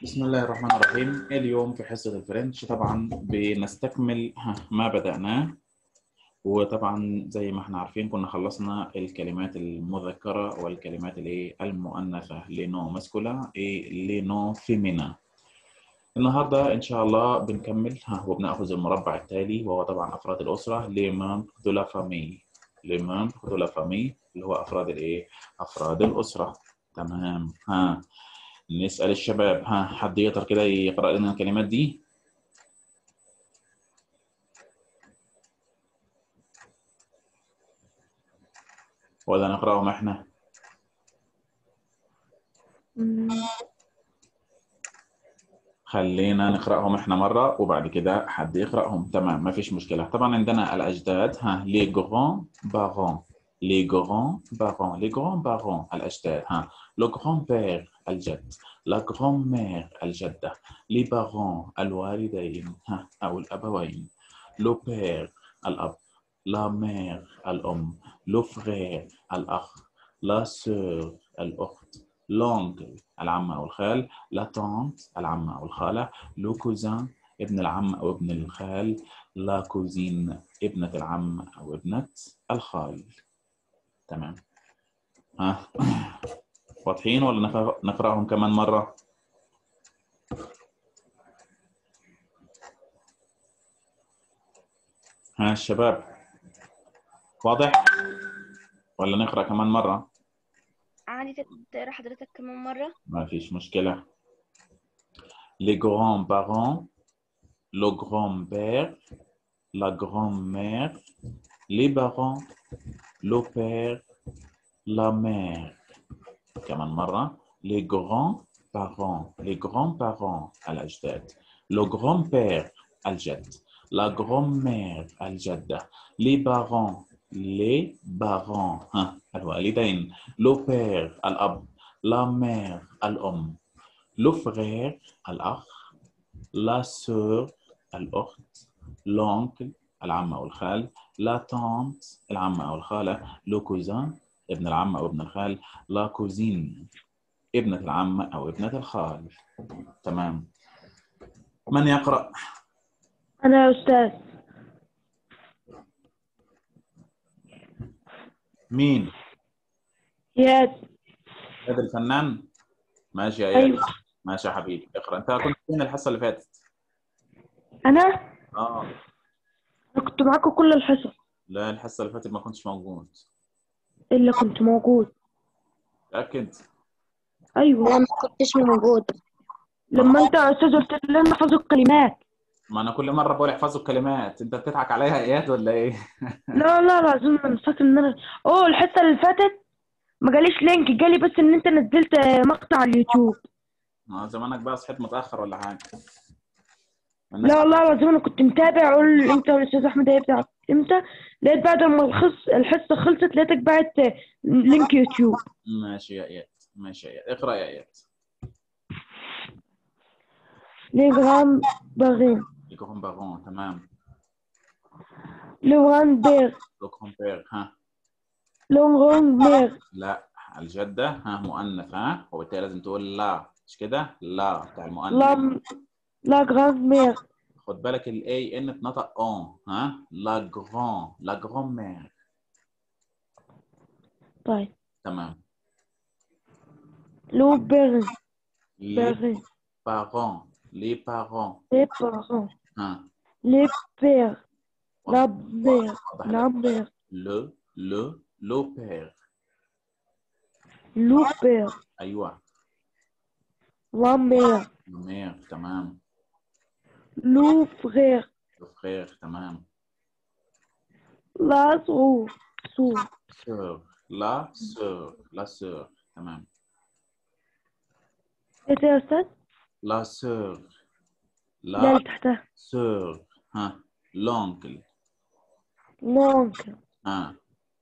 بسم الله الرحمن الرحيم اليوم في حصة الفرنش طبعا بنستكمل ها، ما بدأناه وطبعا زي ما احنا عارفين كنا خلصنا الكلمات المذكرة والكلمات الايه المؤنثة لنو ماسكولا ايه لنو فيمينا النهارده ان شاء الله بنكمل ها وبناخذ المربع التالي وهو طبعا افراد الاسره لي ممبر دو لا فامي لي ممبر دو لا فامي اللي هو افراد الايه افراد الاسره تمام ها نسال الشباب ها حد يقدر كده يقرا لنا الكلمات دي ولا نقراهم احنا خلينا نقراهم احنا مره وبعد كده حد يقراهم تمام ما فيش مشكله طبعا عندنا الاجداد ها لي جران بارون لي جران بارون لي جران بارون الاجداد ها لو جران بير الجد لا جران مير الجده لي بارون الوالدين ها او الابوين لو بير الاب لا مير الام لو فرير الاخ لا سور الاخت لونكل العم أو الخال لا تانت العمة أو الخالة لو كوزان ابن العم أو ابن الخال لا كوزين ابنة العم أو ابنة الخال تمام ها واضحين ولا نقرأ- نقرأهم كمان مرة ها الشباب واضح ولا نقرأ كمان مرة عادي تقرا حضرتك كمان مرة ما فيش مشكلة les grands-parents le grand-père la grand-mère les parents le père la mère كمان مرة les grands-parents les grands-parents الأجداد le grand-père الجد la grand-mère الجدة les parents les parents ها الوالدين le père الأب la mère الأم le frère الأخ la sœur الأخت l'oncle العم أو الخال la tante العمة أو الخالة le cousin ابن العم أو ابن الخال la cousine ابنة العم أو ابنة الخال تمام من يقرأ أنا يا أستاذ مين إياد هذا الفنان ماشي يا إياد أيوة ماشي يا حبيبي اقرأ أنت كنت فين الحصة اللي فاتت أنا آه أنا كنت معاكم كل الحصص لا الحصة اللي فاتت ما كنتش موجود إلا كنت موجود تأكد أيوة أنا ما كنتش موجود لما أنت يا أستاذ قلت لنا نحفظ الكلمات ما انا كل مره بقول احفظوا الكلمات انت بتضحك عليا يا اياد ولا ايه لا لا لازم أنا فاكر إن أنا أوه الحصة اللي فاتت ما جاليش لينك جالي بس إن أنت نزلت مقطع على اليوتيوب ما زمانك بقى صحيت متاخر ولا حاجه الناس لا لا لازم أنا كنت متابع أقول إمتى الأستاذ أحمد هيبدأ إمتى لقيت بعد ما الخص الحصة خلصت لقيتك بعت لينك يوتيوب ماشي يا اياد ماشي يا اياد اقرا يا اياد لي غرام باغين الكوم بارون تمام لي غرام بير لو كومبير ها لو غرام مير لا الجده ها مؤنث ها وبالتالي لازم تقول لا مش كده لا بتاع المؤنث لا لا غرام مير خد بالك الاي ان اتنطق اون ها لا جران لا جران مير طيب تمام لو بيرن لي بيرن بارون لي بارون les parents, ها les pères, la mère, واضح la mère, le le le père le père, ايوه la mère, le mère تمام le frère, le frère تمام la soeur, soeur, sœur la sœur la sœur تمام ايه يا استاذ؟ la sœur لا la اللي تحتها sœur ها l'oncle l'oncle, ها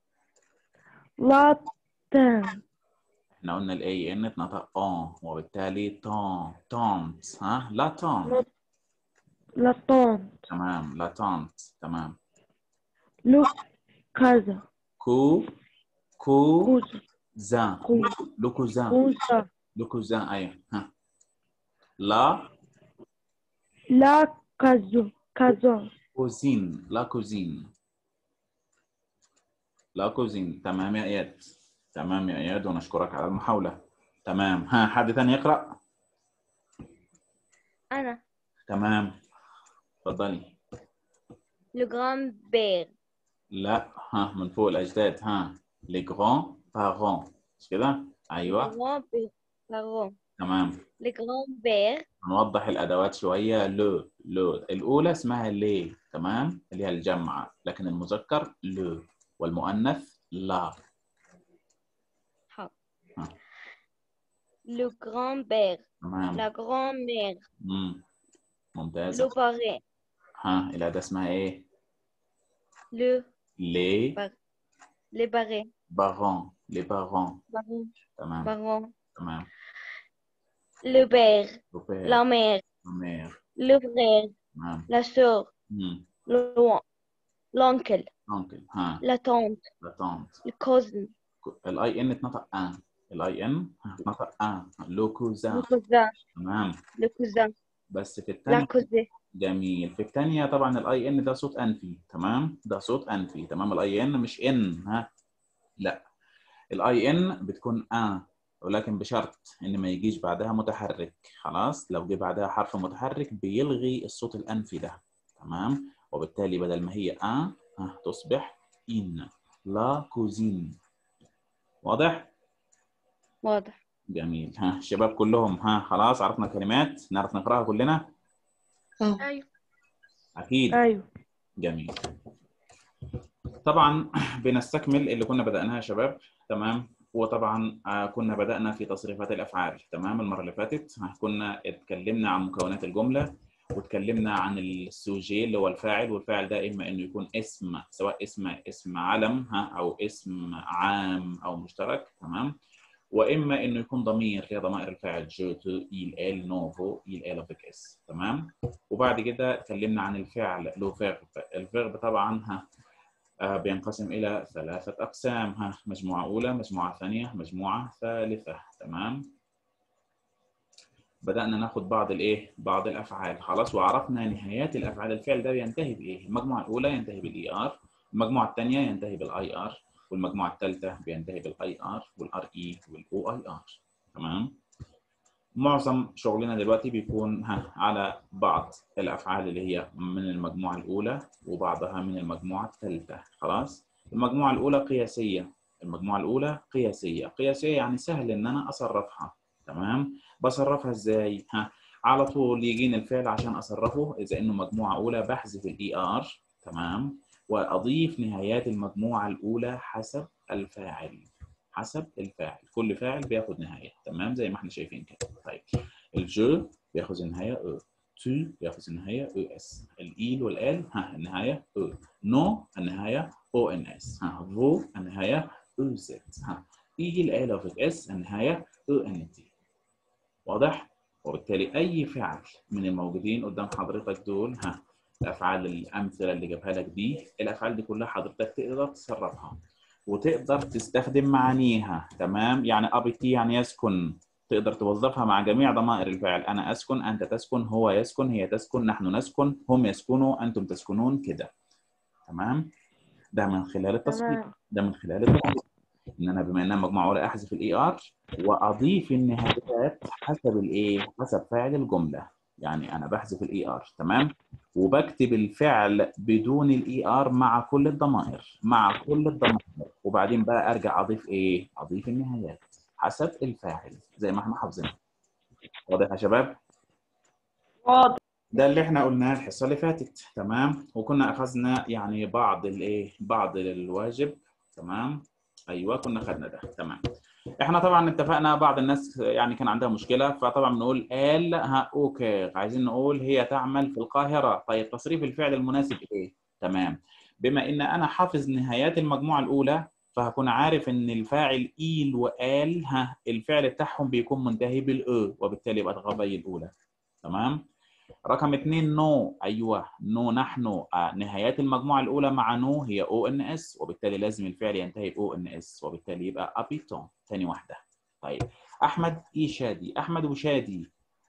la tante, احنا قلنا الاي ان اتنطق اون وبالتالي تون تونت ها لا تون la tante, تمام لا تونت تمام le cousin, كو كو cousin, زان cousin, لو كوزان cousin, لو كوزان ايوه ها لا لا كازو كازون كوزين لا كوزين لا كوزين تمام يا اياد تمام يا اياد ونشكرك على المحاولة تمام ها حد ثاني يقرأ أنا تمام اتفضلي le grand-père لا ها من فوق الأجداد ها les grands parents مش كده le أيوه grand-père تمام le grand-père نوضح الأدوات شوية لو لو الأولى اسمها لي تمام اللي هي الجمع لكن المذكر لو والمؤنث لا le grand-père تمام la grand-mère مم. le ممتاز parrain ها الأداة اسمها إيه؟ le لي les parrains بارون لي بارون parents تمام parents تمام le père Le père, la mère la mère le frère تمام la sœur مم. le- l'oncle ممكن ها la tante لا تانت le cousin الاي ان اتنطق ان الاي ان اتنطق ان لو le كوزان cousin تمام le cousin بس في la الثانية cousine جميل في الثانية طبعا الاي ان ده صوت انفي تمام ده صوت انفي تمام الاي ان مش ان ها لا الاي ان بتكون ان ولكن بشرط ان ما يجيش بعدها متحرك خلاص لو جه بعدها حرف متحرك بيلغي الصوت الانفي ده تمام وبالتالي بدل ما هي ان ها تصبح ان لا كوزين واضح واضح جميل ها الشباب كلهم ها خلاص عرفنا كلمات نعرف نقراها كلنا أيوة اكيد أيوه جميل طبعا بنستكمل اللي كنا بدأناها يا شباب تمام وطبعا آه، كنا بدأنا في تصريفات الأفعال تمام المرة اللي فاتت آه، كنا اتكلمنا عن مكونات الجملة واتكلمنا عن السوجي اللي هو الفاعل والفاعل ده إما إنه يكون اسم سواء اسم اسم علم ها أو اسم عام أو مشترك تمام واما انه يكون ضمير هي ضمائر الفاعل جو تو il elle non vous il elle avec s تمام وبعد كده اتكلمنا عن الفعل لو فيرب الفيرب طبعا ها آه، بينقسم الى ثلاثه اقسام ها مجموعه اولى مجموعه ثانيه مجموعه ثالثه تمام بدأنا ناخد بعض الايه بعض الافعال خلاص وعرفنا نهايات الافعال الفعل ده بينتهي بايه المجموعه الاولى ينتهي بالاي ار المجموعه الثانيه ينتهي بالاي ار والمجموعه الثالثه بينتهي بالاي ار والار اي والاو اي ار تمام معظم شغلنا دلوقتي بيكون ها على بعض الافعال اللي هي من المجموعه الاولى وبعضها من المجموعه الثالثه خلاص المجموعه الاولى قياسيه المجموعه الاولى قياسيه قياسيه يعني سهل ان انا اصرفها تمام بصرفها ازاي ها على طول يجيني الفعل عشان اصرفه اذا انه مجموعه اولى بحذف الاي ار تمام واضيف نهايات المجموعه الاولى حسب الفاعل حسب الفاعل كل فاعل بياخد نهايه تمام زي ما احنا شايفين كده طيب الجو بياخذ النهايه او تو بياخذ النهايه او اس الايل والال ها النهايه او نو النهايه او ان اس ها فو النهايه او زد ها ايل ال اوف اس النهايه او ان تي واضح وبالتالي اي فعل من الموجودين قدام حضرتك دول ها الافعال الامثله اللي جابها لك دي الافعال دي كلها حضرتك تقدر تصرفها وتقدر تستخدم معانيها تمام يعني ابيتي يعني يسكن تقدر توظفها مع جميع ضمائر الفعل انا اسكن انت تسكن هو يسكن هي تسكن نحن نسكن هم يسكنوا انتم تسكنون كده تمام ده من خلال التصريف تمام ده من خلال التصريف ان انا بما انها مجموعه اولى احذف الاي ار واضيف النهايات حسب الايه حسب فاعل الجمله يعني انا بحذف الاي ار تمام وبكتب الفعل بدون الاي ار مع كل الضمائر مع كل الضمائر وبعدين بقى ارجع اضيف ايه اضيف النهايات حسب الفاعل زي ما احنا حافظين واضح يا شباب واضح ده اللي احنا قلناه الحصه اللي فاتت تمام وكنا اخذنا يعني بعض الايه بعض الواجب تمام ايوه كنا خدنا ده تمام احنا طبعا اتفقنا بعض الناس يعني كان عندها مشكله فطبعا بنقول قال ها اوكي عايزين نقول هي تعمل في القاهره طيب تصريف الفعل المناسب ايه تمام بما ان انا حافظ نهايات المجموعه الاولى فهكون عارف ان الفاعل ايل وقال ها الفعل بتاعهم بيكون منتهي بالاو وبالتالي يبقى الغبي الاولى تمام رقم اثنين نو ايوه نو نحن آه نهايات المجموعه الاولى مع نو هي او ان اس وبالتالي لازم الفعل ينتهي باو ان اس وبالتالي يبقى ابيتون ثاني واحده طيب احمد اي شادي احمد وشادي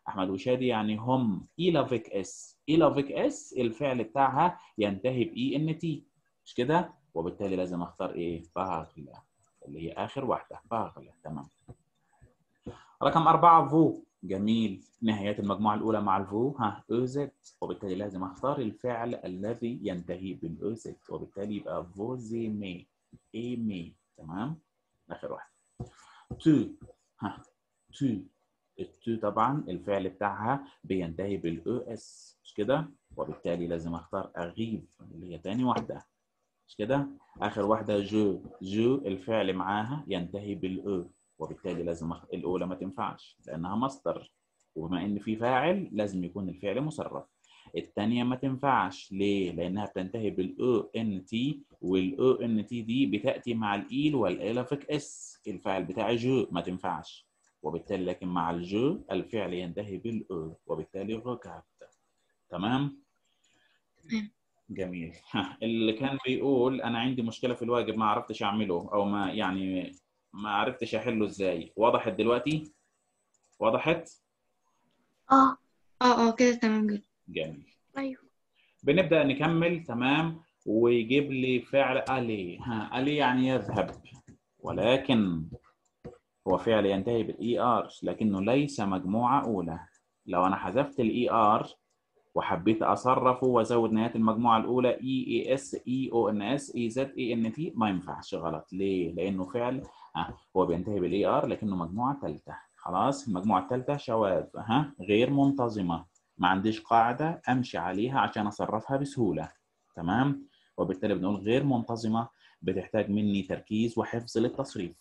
احمد وشادي يعني هم il avec s il avec s الفعل بتاعها ينتهي ب e n t مش كده وبالتالي لازم اختار ايه باغلا اللي هي اخر واحده باغلا تمام رقم أربعة فو جميل نهايات المجموعة الأولى مع الفو ها أوزت وبالتالي لازم أختار الفعل الذي ينتهي بالأوزت وبالتالي يبقى فوزيمي إيمي تمام آخر واحد تو ها تو التو طبعا الفعل بتاعها بينتهي بالاو اس مش كده وبالتالي لازم اختار اغيب اللي هي تاني واحده مش كده اخر واحده جو جو الفعل معاها ينتهي بالاو وبالتالي لازم أخ... الاولى ما تنفعش لانها مصدر وبما ان في فاعل لازم يكون الفعل مصرف الثانيه ما تنفعش ليه لانها بتنتهي بالاو ان تي والاو ان تي دي بتاتي مع الايل والالافيك اس الفاعل بتاع جو ما تنفعش وبالتالي لكن مع الجو الفعل ينتهي بالاو وبالتالي ركعت تمام تمام. جميل ها اللي كان بيقول انا عندي مشكله في الواجب ما عرفتش اعمله او ما يعني ما عرفتش احله ازاي وضحت دلوقتي وضحت اه اه اه كده تمام جدا جميل ايوه بنبدا نكمل تمام ويجيب لي فعل الي ها الي يعني يذهب ولكن هو فعل ينتهي بالاي ار لكنه ليس مجموعه اولى لو انا حذفت الاي ار وحبيت اصرفه وازود نهايه المجموعه الاولى اي اي اس اي او ان اس اي زد اي ان تي ما ينفعش غلط ليه؟ لانه فعل ها هو بينتهي بالاي ار لكنه مجموعه ثالثه خلاص المجموعه الثالثه شواذ ها غير منتظمه ما عنديش قاعده امشي عليها عشان اصرفها بسهوله تمام وبالتالي بنقول غير منتظمه بتحتاج مني تركيز وحفظ للتصريف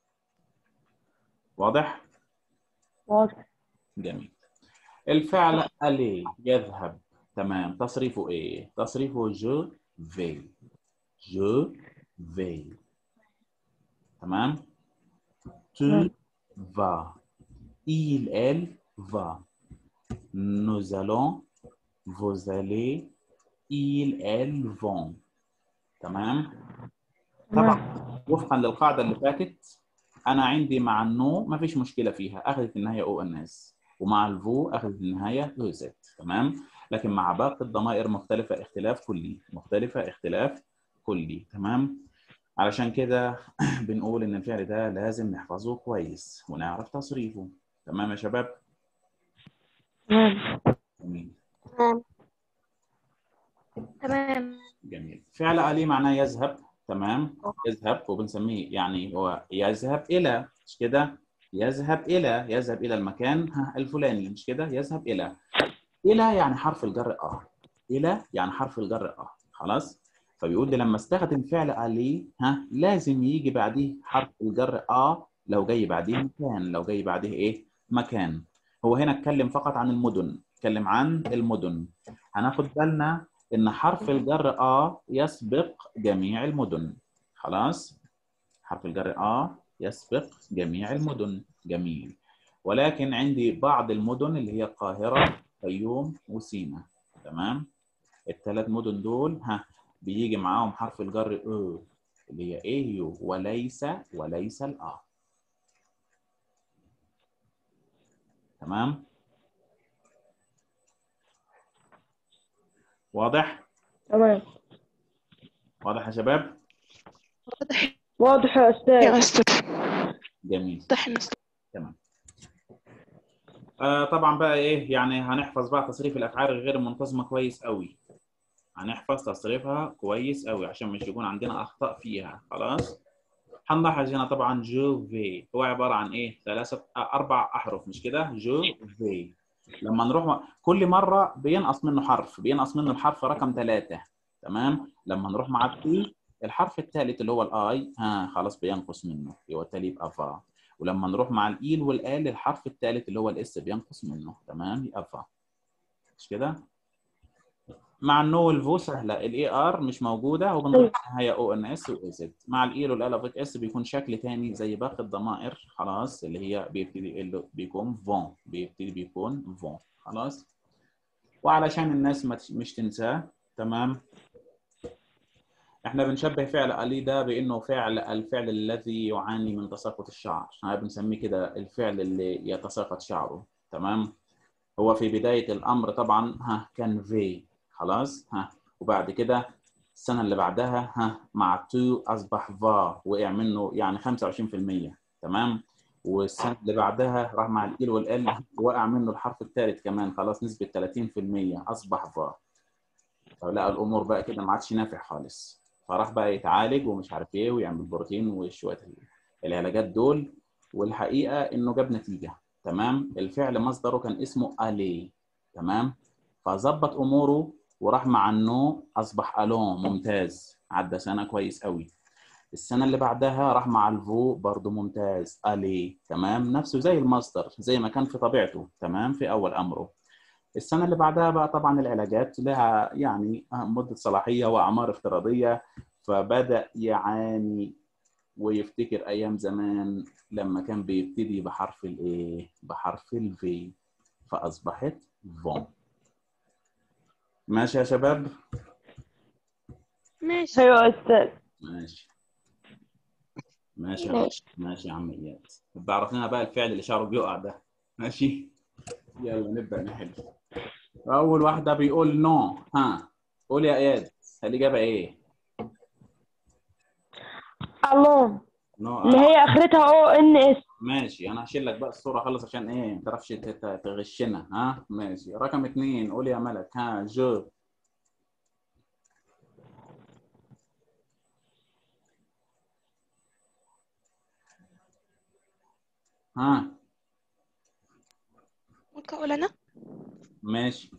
واضح؟ واضح جميل الفعل aller يذهب تمام تصريفه ايه؟ تصريفه جو في جو في تمام؟ tu نعم. vas il elle va nous allons vous allez ils elles vont تمام؟ طبعا وفقا للقاعده اللي فاتت انا عندي مع النو ما فيش مشكله فيها اخذت النهايه او ان اس ومع الفو اخذت النهايه او زد تمام لكن مع باقي الضمائر مختلفه اختلاف كلي مختلفه اختلاف كلي تمام علشان كده بنقول ان الفعل ده لازم نحفظه كويس ونعرف تصريفه تمام يا شباب تمام جميل تمام تمام جميل فعل عليه معناه يذهب تمام يذهب وبنسميه يعني هو يذهب الى مش كده يذهب الى يذهب الى المكان ها الفلاني مش كده يذهب الى الى يعني حرف الجر اه الى يعني حرف الجر اه خلاص فبيقول لي لما استخدم فعل عليه ها لازم يجي بعديه حرف الجر اه لو جاي بعديه مكان لو جاي بعديه ايه مكان هو هنا اتكلم فقط عن المدن اتكلم عن المدن هناخد بالنا ان حرف الجر اه يسبق جميع المدن خلاص حرف الجر اه يسبق جميع المدن جميل ولكن عندي بعض المدن اللي هي القاهرة الفيوم وسينا تمام الثلاث مدن دول ها بيجي معاهم حرف الجر او اللي هي ايه يو وليس وليس الآ تمام واضح تمام واضح يا شباب واضح واضح يا يا أستاذ أستاذ جميل واضح يا أستاذ آه طبعا بقى ايه يعني هنحفظ بقى تصريف الافعال الغير المنتظمه كويس قوي هنحفظ تصريفها كويس قوي عشان مش يكون عندنا اخطاء فيها خلاص هنلاحظ هنا طبعا جو في هو عباره عن ايه ثلاثه آه اربع احرف مش كده جو في لما نروح كل مره بينقص منه حرف بينقص منه الحرف رقم ثلاثه تمام لما نروح مع التي الحرف الثالث اللي هو الاي ها خلاص بينقص منه يبقى التالي يبقى فا ولما نروح مع الايل والال الحرف الثالث اللي هو الاس بينقص منه تمام يبقى فا مش كده مع النو والفو سهله الاي ار مش موجوده وبنروح النهايه او ان اس واي زد مع الايل والالافيك اس بيكون شكل ثاني زي باقي الضمائر خلاص اللي هي بيبتدي اللي بيكون فون بيبتدي بيكون فون خلاص وعلشان الناس ما تش- مش تنساه تمام احنا بنشبه فعل الي ده بانه فعل الفعل الذي يعاني من تساقط الشعر احنا بنسميه كده الفعل اللي يتساقط شعره تمام هو في بدايه الامر طبعا ها كان في خلاص ها وبعد كده السنه اللي بعدها ها مع تو اصبح فا وقع منه يعني 25% تمام والسنه اللي بعدها راح مع الايل والال وقع منه الحرف الثالث كمان خلاص نسبه 30% اصبح فا فلقى الامور بقى كده ما عادش نافع خالص فراح بقى يتعالج ومش عارف ايه ويعمل بروتين وشويه العلاجات دول والحقيقه انه جاب نتيجه تمام الفعل مصدره كان اسمه الي تمام فظبط اموره وراح مع النو اصبح الون ممتاز عدى سنه كويس قوي السنه اللي بعدها راح مع الفو برضه ممتاز الي تمام نفسه زي المصدر زي ما كان في طبيعته تمام في اول امره السنه اللي بعدها بقى طبعا العلاجات لها يعني مده صلاحيه واعمار افتراضيه فبدا يعاني ويفتكر ايام زمان لما كان بيبتدي بحرف الايه بحرف الفي فاصبحت فون ماشي يا شباب ماشي ايوه يا استاذ ماشي ماشي يا ماشي. ماشي يا عم اياد بعرف لنا بقى الفعل اللي شعره بيقع ده ماشي يلا نبدا نحل اول واحده بيقول نو ها قول يا اياد الاجابه ايه الون نو اللي هي اخرتها او ان اس ماشي انا هشيل لك بقى الصوره خلص عشان ايه ما تعرفش تت- تغشنا ها ماشي رقم اثنين قول يا ملك ها جو ها ممكن اقول انا ماشي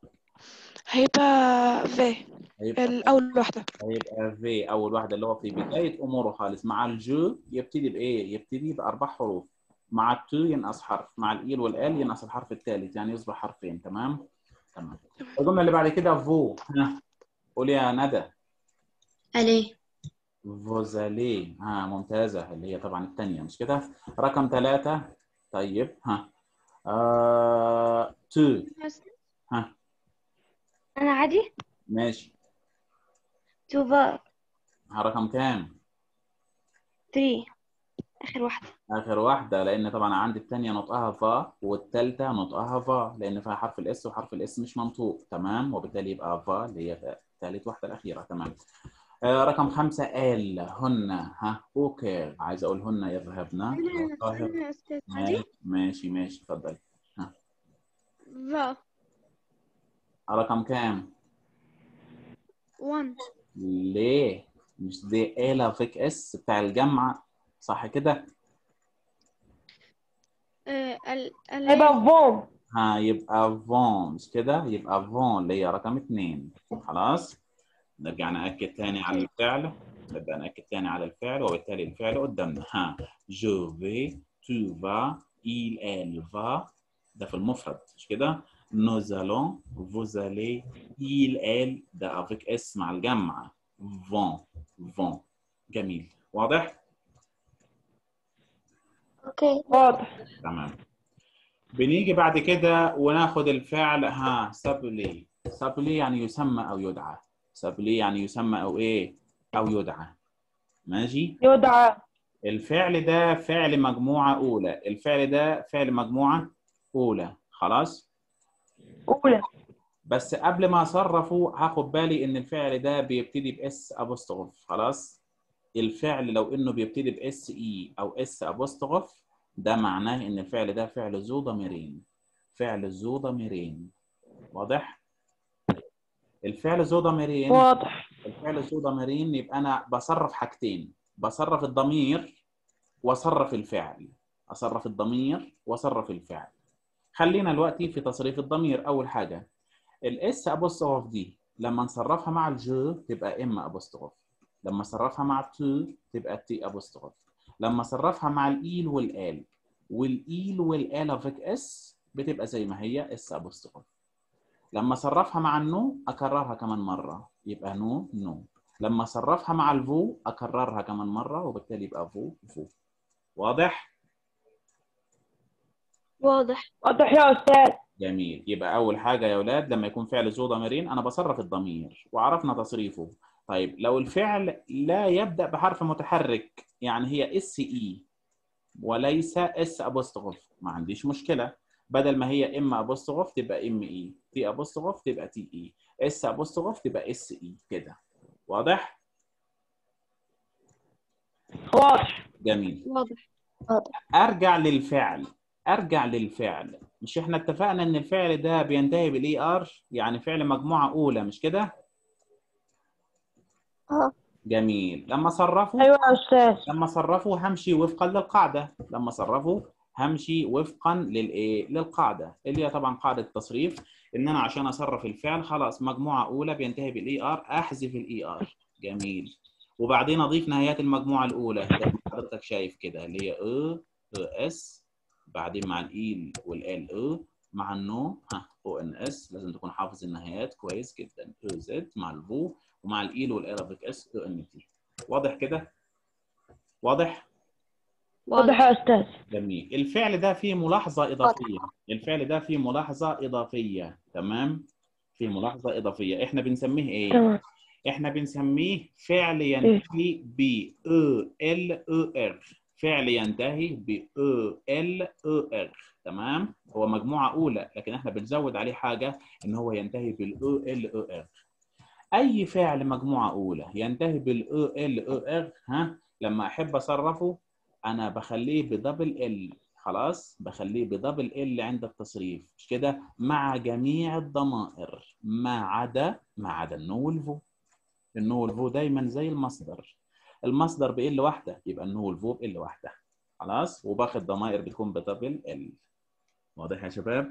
هيبقى في هيبقى الاول واحده هيبقى في اول واحده اللي هو في بدايه اموره خالص مع الجو يبتدي بايه؟ يبتدي باربع حروف مع التو ينقص حرف مع الايل والال ينقص الحرف الثالث يعني يصبح حرفين تمام؟ تمام الجمله اللي بعد كده فو ها قول يا ندى الي فوزالي ها ممتازه اللي هي طبعا الثانيه مش كده؟ رقم ثلاثه طيب ها آه... تو ها انا عادي ماشي توفا ها رقم كام؟ 3 اخر واحده اخر واحده لان طبعا عندي الثانيه نطقها فا والثالثه نطقها فا لان فيها حرف الاس وحرف الاس مش منطوق تمام وبالتالي يبقى فا اللي هي ثالث واحده الاخيره تمام آه رقم خمسة ال هن ها اوكي عايز اقول هن يذهبن طاهر انا استاذ ماشي ماشي ماشي اتفضل فا رقم كام 1 ليه مش دي الا فيك اس بتاع الجمع صح كده ال هيبقى فون ها يبقى فون مش كده يبقى فون اللي هي رقم اثنين خلاص نرجع نأكد تاني على الفعل نبدأ نأكد تاني على الفعل وبالتالي الفعل قدامنا ها جو في تو فا il elle va ده في المفرد مش كده nous allons vous allez il elle ده avec اس مع الجمع vont vont جميل واضح اوكي واضح تمام بنيجي بعد كده وناخد الفعل ها سابلي سابلي يعني يسمى او يدعى سابلي يعني يسمى او ايه او يدعى ماشي يدعى الفعل ده فعل مجموعة أولى الفعل ده فعل مجموعة أولى خلاص اولى بس قبل ما أصرفه هاخد بالي إن الفعل ده بيبتدي بإس أبوستغف خلاص الفعل لو إنه بيبتدي بإس إي أو إس أبوستغف ده معناه إن الفعل ده فعل ذو ضميرين فعل ذو ضميرين واضح؟ الفعل ذو ضميرين واضح الفعل ذو ضميرين يبقى انا بصرف حاجتين بصرف الضمير واصرف الفعل اصرف الضمير واصرف الفعل خلينا دلوقتي في تصريف الضمير اول حاجه الاس ابوستروف دي لما نصرفها مع الجو تبقى ام ابوستروف لما اصرفها مع التو تبقى تي ابوستروف لما اصرفها مع الايل والال والايل والال افيك اس بتبقى زي ما هي اس ابوستروف لما صرفها مع النو اكررها كمان مره يبقى نو نو لما صرفها مع الفو اكررها كمان مره وبالتالي يبقى فو فو واضح واضح واضح يا استاذ جميل يبقى اول حاجه يا اولاد لما يكون فعل ذو ضميرين انا بصرف الضمير وعرفنا تصريفه طيب لو الفعل لا يبدا بحرف متحرك يعني هي اس اي وليس اس ابوستروف ما عنديش مشكله بدل ما هي ام ابوستروف تبقى ام اي تي ابوستروف تبقى تي اي اس ابوستروف تبقى اس اي كده واضح واضح جميل واضح ارجع للفعل ارجع للفعل مش احنا اتفقنا ان الفعل ده بينتهي بالاي ار يعني فعل مجموعه اولى مش كده اه جميل لما صرفه ايوه يا استاذ لما صرفه همشي وفقا للقاعده لما صرفه همشي وفقا للايه للقاعده اللي هي طبعا قاعده التصريف ان انا عشان اصرف الفعل خلاص مجموعه اولى بينتهي بالاي ار احذف الاي ار جميل وبعدين اضيف نهايات المجموعه الاولى زي ما حضرتك شايف كده اللي هي او اس بعدين مع الاي والال او مع النو ها او ان اس لازم تكون حافظ النهايات كويس جدا او زد مع الفو ومع الايل والارابيك اس او ان تي واضح كده واضح واضح يا استاذ جميل الفعل ده فيه ملاحظة إضافية الفعل ده فيه ملاحظة إضافية تمام فيه ملاحظة إضافية إحنا بنسميه إيه؟ تمام إحنا بنسميه فعل ينتهي ب أو ال أو ار فعل ينتهي ب أو ال أو ار تمام هو مجموعة أولى لكن إحنا بنزود عليه حاجة إن هو ينتهي بالأو ال أو ار أي فعل مجموعة أولى ينتهي بالأو ال أو ار ها لما أحب أصرفه انا بخليه بدبل ال خلاص بخليه بدبل ال عند التصريف مش كده مع جميع الضمائر ما عدا ما عدا النو والفو النو والفو دايما زي المصدر المصدر بال واحده يبقى النو والفو بال واحده خلاص وباقي الضمائر بتكون بدبل ال واضح يا شباب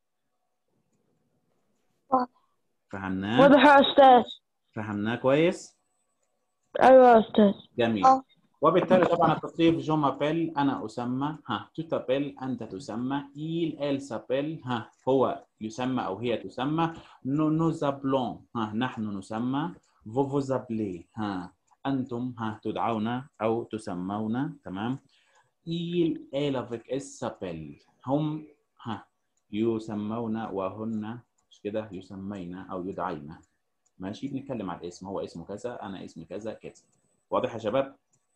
واضح. فهمناه واضح يا استاذ فهمناه كويس ايوه يا استاذ جميل آه. وبالتالي طبعا التصريف جو مابيل انا اسمى ها تو تابيل انت تسمى il elle s'appelle ها هو يسمى او هي تسمى nous nous appelons ها نحن نسمى vous vous appelez ها انتم ها تدعون او تسمون تمام il elle avec elle s'appelle هم ها يسمون وهن مش كده يسمين او يدعين ماشي بنتكلم على الاسم هو اسمه كذا انا اسمي كذا كذا واضح يا شباب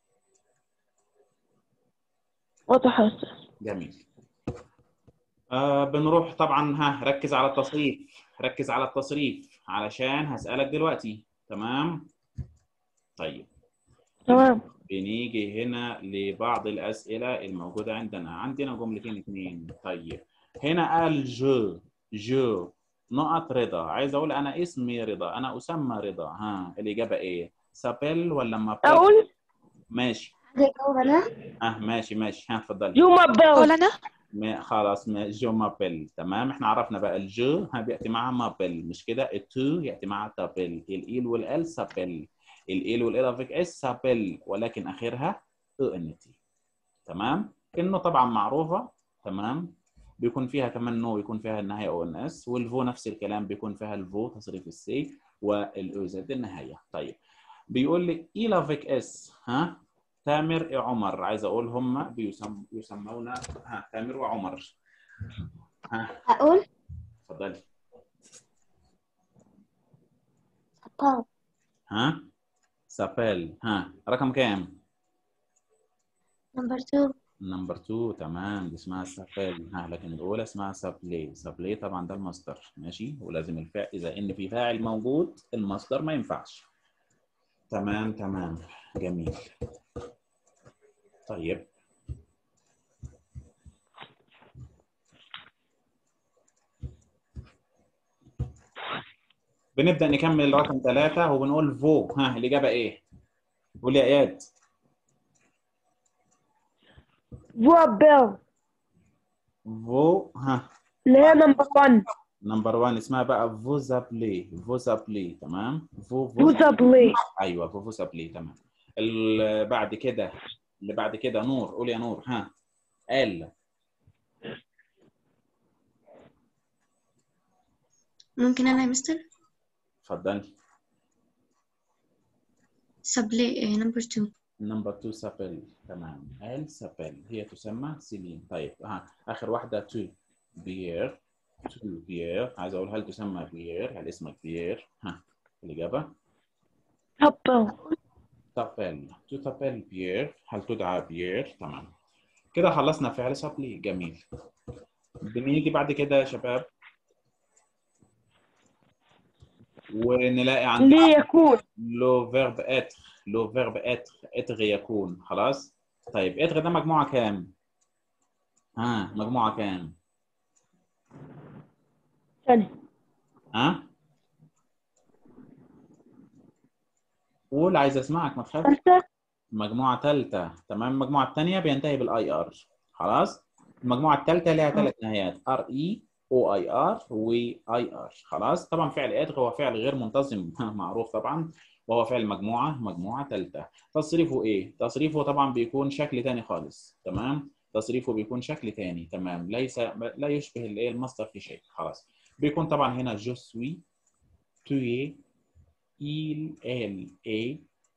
واضح يا استاذ جميل آه بنروح طبعا ها ركز على التصريف ركز على التصريف علشان هسألك دلوقتي تمام طيب تمام بنيجي هنا لبعض الأسئلة الموجودة عندنا عندنا جملتين اتنين طيب هنا قال جو جو نقط رضا عايز اقول انا اسمي رضا انا اسمى رضا ها الاجابه ايه سابيل ولا مابيل اقول ماشي أجاوب أنا اه ماشي ماشي ها اتفضلي جو مابيل أنا ما خلاص ما جو مابيل تمام احنا عرفنا بقى الجو ها بياتي معها مابيل مش كده التو ياتي معها تابيل الايل والال سابيل الايل والال افيك اس سابيل ولكن اخرها او ان تي تمام انه طبعا معروفه تمام بيكون فيها كمان نو يكون فيها النهايه او ان اس والفو نفس الكلام بيكون فيها الفو تصريف السي والاو زد النهايه طيب بيقول لي ايل افيك اس ها تامر عمر عايز اقول هم بيسم... يسمون ها تامر وعمر ها أقول اتفضلي سباب ها سابيل ها رقم كام؟ نمبر 2 نمبر 2 تمام دي اسمها سابيل ها لكن الاولى اسمها سابلي سابلي طبعا ده المصدر ماشي ولازم الفعل اذا ان في فاعل موجود المصدر ما ينفعش تمام تمام جميل طيب بنبدأ نكمل رقم ثلاثة وبنقول فو ها الإجابة إيه؟ قول يا إياد فوابيل فو ها اللي هي نمبر 1 نمبر 1 اسمها بقى فوزابلي فوزابلي تمام فو فو فوزابلي ايوه فو فوزابلي تمام اللي بعد كده اللي بعد كده نور قول يا نور ها ال ممكن أنا يا مستر اتفضلي سبلي نمبر 2 نمبر 2 سابيل تمام ال سابيل هي تسمى سيلين طيب ها اخر واحده تو بيير تو بيير عايز اقول هل تسمى بيير هل اسمك بيير ها الاجابه هابل تابيل تو تابيل بيير هل تدعى بيير تمام كده خلصنا فعل سابلي جميل بنيجي بعد كده يا شباب ونلاقي عندنا ليه يكون لو فيرب اتر لو فيرب اتر اتر يكون خلاص طيب اتر ده مجموعة كام؟ ها مجموعة كام؟ ثانية ها؟ قول عايز اسمعك ما تخافش ثالثة مجموعة ثالثة تمام المجموعة الثانية بينتهي بالاي ار خلاص المجموعة الثالثة لها ثلاث نهايات ار اي او اي ار واي ار خلاص طبعا فعل ادغ هو فعل غير منتظم معروف طبعا وهو فعل مجموعة مجموعة ثالثة تصريفه ايه؟ تصريفه طبعا بيكون شكل ثاني خالص تمام تصريفه بيكون شكل ثاني تمام ليس لا يشبه الايه المصدر في شيء خلاص بيكون طبعا هنا جو سوي tu es il elle est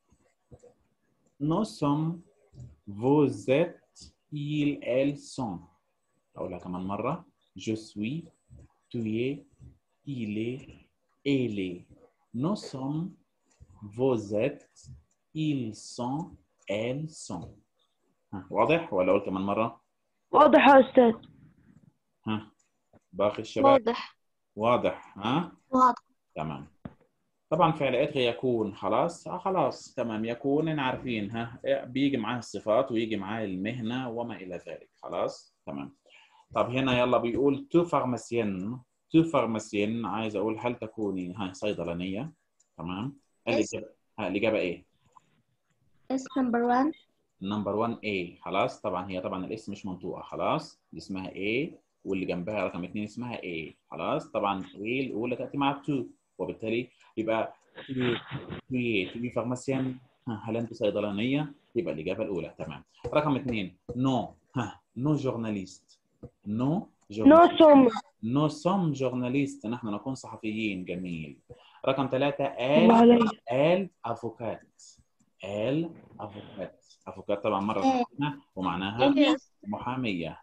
nous sommes vous êtes ils elles sont أقولها كمان مرة je suis tu es il est elle est nous sommes vous êtes ils sont elles sont ها، واضح ولا أقول كمان مرة؟ واضح يا أستاذ ها باقي الشباب واضح واضح ها؟ واضح تمام طبعا فعل اتغي يكون خلاص آه خلاص تمام يكون عارفين ها بيجي معاه الصفات ويجي معاه المهنة وما إلى ذلك خلاص تمام طب هنا يلا بيقول تو فارماسيان تو فارماسيان عايز أقول هل تكوني ها صيدلانية تمام الإجابة ها الإجابة إيه؟ اس نمبر 1 نمبر 1 A خلاص طبعا هي طبعا الاسم مش منطوقة خلاص دي اسمها A واللي جنبها رقم 2 اسمها A خلاص طبعا A الأولى تأتي مع 2 وبالتالي يبقى tu es tu es pharmacien ها، هل أنت صيدلانية؟ يبقى الإجابة الأولى تمام رقم 2 نو ها نو جورناليست نو نو سوم نو سوم جورناليست نحن نكون صحفيين جميل رقم ثلاثة الله آل علي آل افوكات آل افوكات افوكات طبعا مره آه. سمعنا ومعناها Yes. محاميه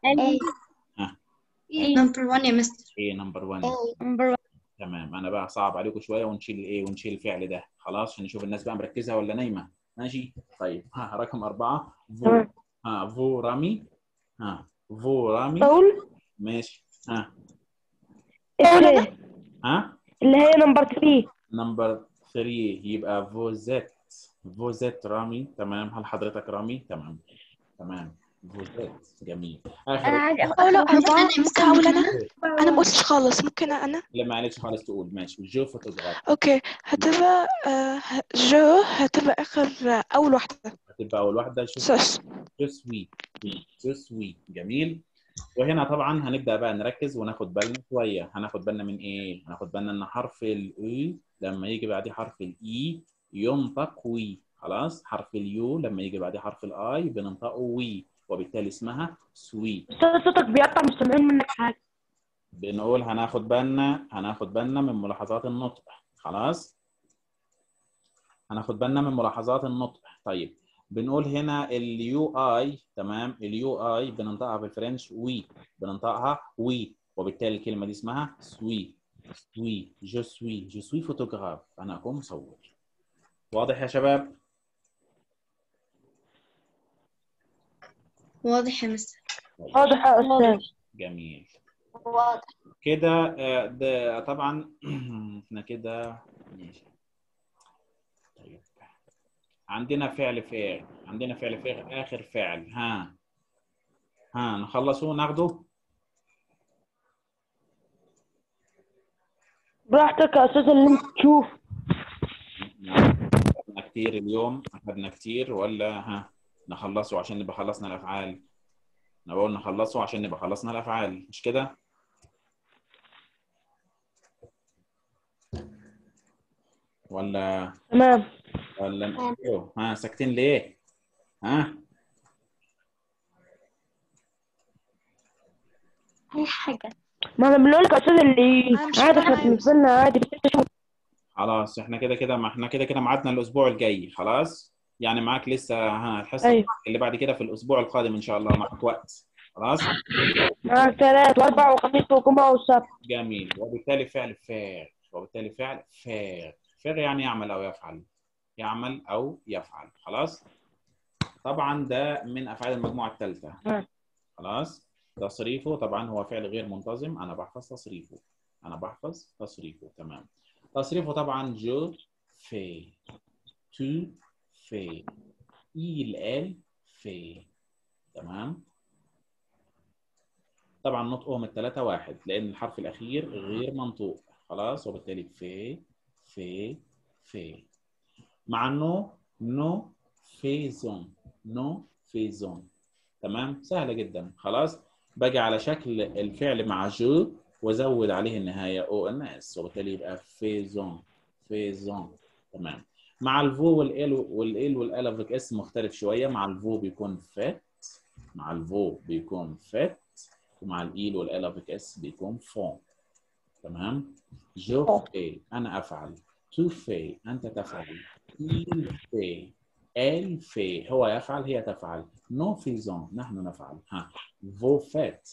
نمبر 1 يا مستر ايه نمبر 1 نمبر 1 تمام انا بقى صعب عليكم شويه ونشيل الايه ونشيل الفعل ده خلاص عشان نشوف الناس بقى مركزه ولا نايمه ماشي طيب ها رقم أربعة فو تمام. ها فو رامي ها فو رامي أقول ماشي ها إيه ها اللي هي نمبر 3 نمبر 3 يبقى فوزيت فوزيت رامي تمام هل حضرتك رامي تمام تمام فوزيت جميل انا اخر عندي أو لا اخر أربعة أنا ممكن أقول أنا إيه؟ أنا ما قلتش خالص ممكن أنا لا معلش خالص تقول ماشي جو فوتوغراف أوكي هتبقى آه جو هتبقى آخر آه، أول واحدة هتبقى اول واحده شو سوس جو سوي جو سوي جميل وهنا طبعا هنبدا بقى نركز وناخد بالنا شويه هناخد بالنا من ايه هناخد بالنا ان حرف الاي لما يجي بعديه حرف الاي ينطق وي خلاص حرف اليو لما يجي بعديه حرف الاي بننطقه وي وبالتالي اسمها سوي أستاذ صوتك بيقطع مش سامعين منك حاجة بنقول هناخد بالنا هناخد بالنا من ملاحظات النطق خلاص هناخد بالنا من ملاحظات النطق طيب بنقول هنا اليو اي تمام اليو اي بننطقها بالفرنش وي بننطقها وي وبالتالي الكلمه دي اسمها سوي سوي جو سوي جو سوي فوتوغراف انا اكون مصور واضح يا شباب واضح يا مستر واضح يا أستاذ جميل واضح كده آه، ده طبعا احنا كده ماشي طيب عندنا فعل فاعل عندنا فعل فاعل اخر فعل ها ها نخلصه ناخده براحتك يا أستاذ اللي أنت تشوف اخذنا كتير اليوم اخذنا كتير ولا ها نخلصه عشان نبقى خلصنا الافعال انا بقول نخلصه عشان نبقى خلصنا الافعال مش كده ولا تمام ولا نقوله ها ساكتين ليه ها اي حاجه ما أنا بنقول لك يا أستاذ اللي أنا مش عادي إحنا فاهمة. بالنسبة لنا عادي خلاص احنا كده كده ما احنا كده كده ميعادنا الاسبوع الجاي خلاص يعني معاك لسه ها الحصه أيوة اللي بعد كده في الاسبوع القادم ان شاء الله معك وقت خلاص معاك ثلاث وأربع وخميس وجمعة والسبت جميل وبالتالي فعل فاعل وبالتالي فعل فاعل فاعل يعني يعمل او يفعل يعمل او يفعل خلاص طبعا ده من افعال المجموعه الثالثه نعم. خلاص تصريفه طبعا هو فعل غير منتظم انا بحفظ تصريفه انا بحفظ تصريفه تمام تصريفه طبعا جو في tu fais il elle fait تمام طبعا نطقهم الثلاثة واحد لأن الحرف الأخير غير منطوق خلاص وبالتالي في في في مع النو نو فيزون نو فيزون تمام سهلة جدا خلاص باجي على شكل الفعل مع جو وازود عليه النهاية او ان اس وبالتالي يبقى فيزون فيزون تمام مع الفو والال والال والالافيك اس مختلف شوية مع الفو بيكون فات مع الفو بيكون فات ومع الايل والالافيك اس بيكون فون تمام جو في انا افعل تو في انت تفعل il في elle في هو يفعل هي تفعل نو فيزون نحن نفعل ها فو فات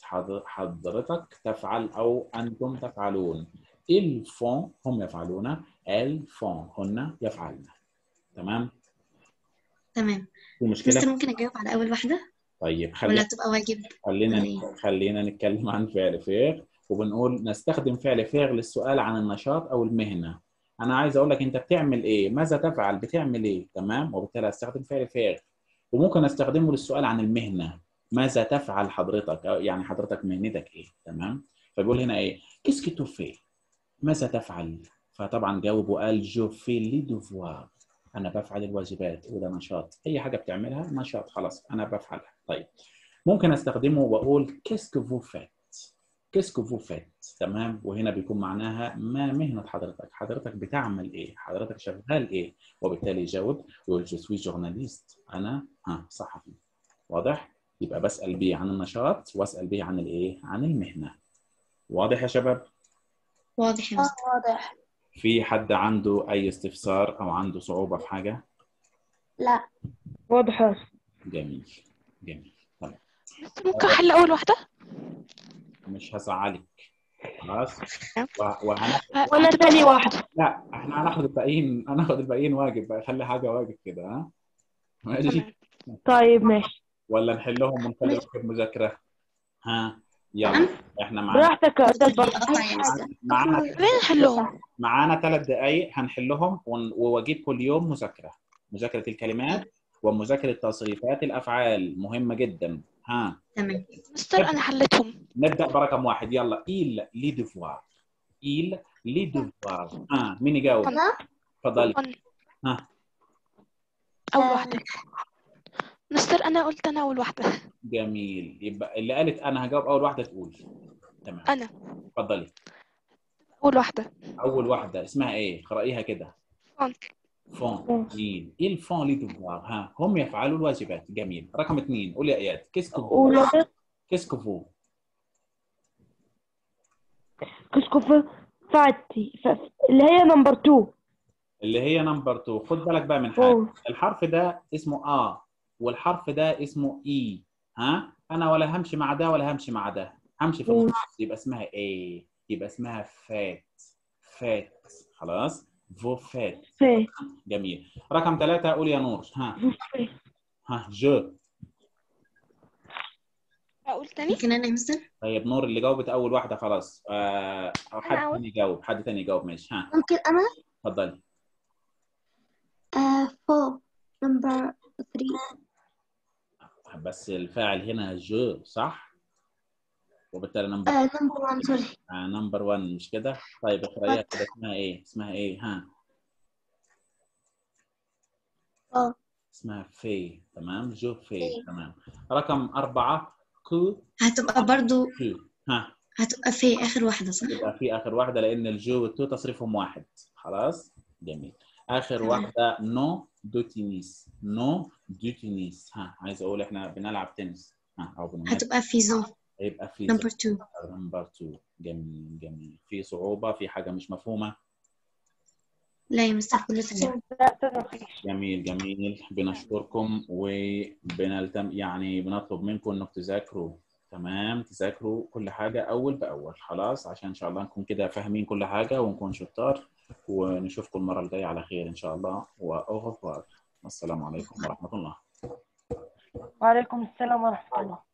حضرتك تفعل او انتم تفعلون ils font هم يفعلون elles font هن يفعلن تمام تمام في مشكله مستر ممكن اجاوب على اول واحده طيب ولا خلينا تبقى واجب خلينا طيب. خلينا نتكلم عن فعل فعل وبنقول نستخدم فعل فعل للسؤال عن النشاط او المهنه انا عايز اقول لك انت بتعمل ايه ماذا تفعل بتعمل ايه تمام وبالتالي استخدم فعل فعل وممكن استخدمه للسؤال عن المهنه ماذا تفعل حضرتك أو يعني حضرتك مهنتك ايه تمام فبيقول هنا ايه كيسكي تو في ماذا تفعل فطبعا جاوب وقال جو في لي دوفوار انا بفعل الواجبات وده نشاط اي حاجه بتعملها نشاط خلاص انا بفعلها طيب ممكن استخدمه واقول كيسكو فو فات كيسكو فو فات تمام وهنا بيكون معناها ما مهنه حضرتك حضرتك بتعمل ايه حضرتك شغال ايه وبالتالي يجاوب يقول جو سوي جورناليست انا ها صحفي واضح يبقى بسال بيه عن النشاط واسال بيه عن الايه عن المهنه واضح يا شباب واضح يا اه مستر واضح في حد عنده اي استفسار او عنده صعوبه في حاجه لا واضح يا أستاذ. جميل جميل طيب مستر ممكن احل اول واحده مش هزعلك خلاص و- وهن... وانا ثاني واحدة لا احنا هناخد الباقيين هناخد الباقيين واجب بقى خلي حاجه واجب كده ها ماشي تمام طيب ماشي ولا نحلهم ونخلي واجب مذاكره ها يلا نعم. احنا معانا براحتك يا أستاذ برضه. قطع يا مستر معانا ليه نحلهم معانا ثلاث دقائق هنحلهم ون- وواجب كل يوم مذاكره مذاكره الكلمات ومذاكره تصريفات الافعال مهمه جدا ها تمام مستر انا حليتهم نبدا برقم واحد يلا il لي ديفوار il لي ديفوار ها مين يجاوب انا اتفضلي وان. ها. اول آه. واحده مستر انا قلت انا اول واحده جميل يبقى اللي قالت انا هجاوب اول واحده تقول تمام انا اتفضلي اول واحده اول واحده اسمها ايه قرأيها كده فون. فون فون. جميل ايه الفون لي ديفوار ها هم يفعلوا الواجبات جميل رقم اثنين قول يا اياد كيسكو قول يا أستاذ. كيسكو فو كسكو في فاتي ف- اللي هي نمبر 2 اللي هي نمبر 2 خد بالك بقى من حاجه فور الحرف ده اسمه ا والحرف ده اسمه اي ها انا ولا همشي مع ده ولا همشي مع ده همشي في مم. النص يبقى اسمها ايه يبقى اسمها فات فات خلاص فو فات في جميل رقم ثلاثة قول يا نور ها في. ها جو اقول تاني ممكن انا يا مستر طيب نور اللي جاوبت اول واحده خلاص آه او حد أول. تاني يجاوب حد تاني يجاوب ماشي ها ممكن انا اتفضلي آه فور نمبر 3 بس الفاعل هنا جو صح وبالتالي نمبر آه نمبر 1 سوري آه نمبر 1 مش كده طيب اقرايها كده اسمها ايه اسمها ايه ها اه اسمها في تمام جو في في. تمام رقم أربعة كو هتبقى برضو كو ها هتبقى في اخر واحده صح يبقى في آخر واحدة لأن الجو والتو تصريفهم واحد خلاص جميل آخر تمام. واحدة نو دو تنس نو دو تنس ها عايز أقول إحنا بنلعب تنس ها أو بنمارس هتبقى في زون هيبقى في نمبر 2 نمبر 2 جميل جميل في صعوبة في حاجة مش مفهومة لا يا مستر كله تمام لا أستاذ مفيش. جميل جميل بنشكركم وبنلتم يعني بنطلب منكم انكم تذاكروا تمام تذاكروا كل حاجة أول بأول خلاص عشان إن شاء الله نكون كده فاهمين كل حاجة ونكون شطار ونشوفكم المرة الجاية على خير إن شاء الله وأوغفوار السلام عليكم ورحمة الله وعليكم السلام ورحمة الله